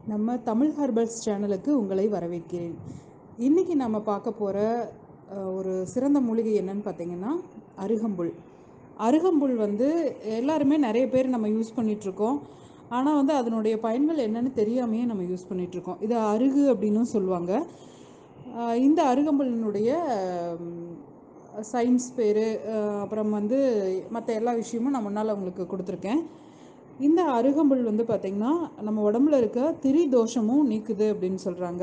நம்ம தமிழ் ஹர்பல்ஸ் சேனலுக்கு உங்களை வரவேற்கிறேன் இன்றைக்கி நம்ம பார்க்க போகிற ஒரு சிறந்த மூலிகை என்னன்னு பார்த்தீங்கன்னா அருகம்புல் அருகம்புல் வந்து எல்லாருமே நிறைய பேர் நம்ம யூஸ் பண்ணிகிட்ருக்கோம் ஆனால் வந்து அதனுடைய பயன்கள் என்னன்னு தெரியாமையே நம்ம யூஸ் பண்ணிகிட்ருக்கோம் இது அருகு அப்படின்னும் சொல்லுவாங்க ஆஹ் இந்த அருகம்புல்லினுடைய சயின்ஸ் பேர் அப்புறம் வந்து மற்ற எல்லா விஷயமும் நான் முன்னால் உங்களுக்கு கொடுத்துருக்கேன் இந்த அருகம்புல் வந்து பார்த்திங்கன்னா நம்ம உடம்புல இருக்க திரி தோஷமும் நீக்குது அப்படின்னு சொல்கிறாங்க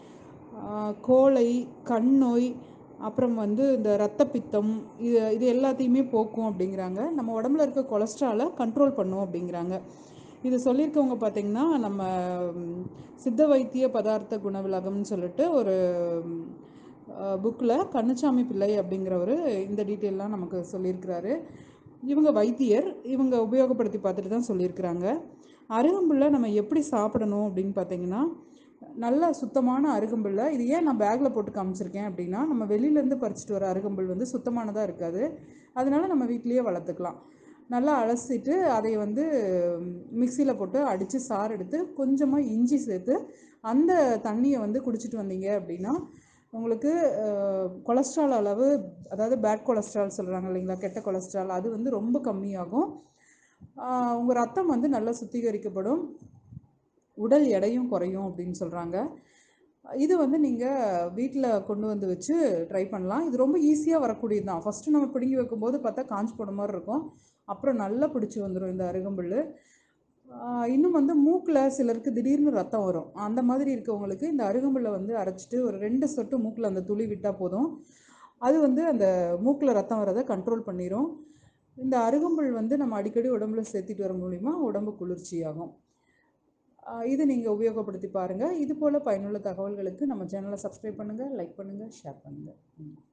கோழை கண் நோய் அப்புறம் வந்து இந்த ரத்தப்பித்தம் இது இது எல்லாத்தையுமே போக்கும் அப்படிங்கிறாங்க நம்ம உடம்புல இருக்க கொலஸ்ட்ராலை கண்ட்ரோல் பண்ணும் அப்படிங்கிறாங்க இது சொல்லியிருக்கவங்க பார்த்திங்கன்னா நம்ம ம், சித்த வைத்திய பதார்த்த குணவிலகம்னு சொல்லிட்டு ஒரு புக்கில் கண்ணுச்சாமி பிள்ளை அப்படிங்கிறவர் இந்த டீட்டெயிலாம் நமக்கு சொல்லியிருக்கிறாரு இவங்க வைத்தியர் இவங்க உபயோகப்படுத்தி பார்த்துட்டு தான் சொல்லியிருக்கிறாங்க அருகம்புல்லை நம்ம எப்படி சாப்பிடணும் அப்படின்னு பார்த்தீங்கன்னா நல்ல சுத்தமான அருகம்புல்லை இது ஏன் நான் பேக்கில் போட்டு காமிச்சிருக்கேன் அப்படின்னா நம்ம வெளியிலேருந்து பறிச்சிட்டு வர அருகம்புல் வந்து சுத்தமானதாக இருக்காது அதனால நம்ம வீட்லேயே வளர்த்துக்கலாம் நல்லா அலசிட்டு அதை வந்து மிக்சியில் போட்டு அடித்து சாறு எடுத்து கொஞ்சமாக இஞ்சி சேர்த்து அந்த தண்ணியை வந்து குடிச்சிட்டு வந்தீங்க அப்படின்னா உங்களுக்கு கொலஸ்ட்ரால் அளவு அதாவது பேட் கொலஸ்ட்ரால் சொல்கிறாங்க இல்லைங்களா கெட்ட கொலஸ்ட்ரால் அது வந்து ரொம்ப கம்மியாகும் உங்கள் ரத்தம் வந்து நல்லா சுத்திகரிக்கப்படும் உடல் எடையும் குறையும் அப்படின்னு சொல்கிறாங்க இது வந்து நீங்கள் வீட்டில் கொண்டு வந்து வச்சு ட்ரை பண்ணலாம் இது ரொம்ப ஈஸியாக வரக்கூடியது தான் ஃபஸ்ட்டு நம்ம பிடுங்கி வைக்கும்போது பார்த்தா காஞ்சி போன மாதிரி இருக்கும் அப்புறம் நல்லா பிடிச்சி வந்துடும் இந்த அருகம்புல் ஆஹ் இன்னும் வந்து மூக்கில் சிலருக்கு திடீர்னு ரத்தம் வரும் அந்த மாதிரி இருக்கவங்களுக்கு இந்த அருகம்புல்லை வந்து அரைச்சிட்டு ஒரு ரெண்டு சொட்டு மூக்கில் அந்த துளி விட்டால் போதும் அது வந்து அந்த மூக்கில் ரத்தம் வரதை கண்ட்ரோல் பண்ணிடும் இந்த அருகம்புல் வந்து நம்ம அடிக்கடி உடம்புல சேர்த்திட்டு வர மூலிமா உடம்பு குளிர்ச்சியாகும் ஆஹ் இது நீங்கள் உபயோகப்படுத்தி பாருங்கள் இது போல் பயனுள்ள தகவல்களுக்கு நம்ம சேனலை சப்ஸ்கிரைப் பண்ணுங்கள் லைக் பண்ணுங்கள் ஷேர் பண்ணுங்கள்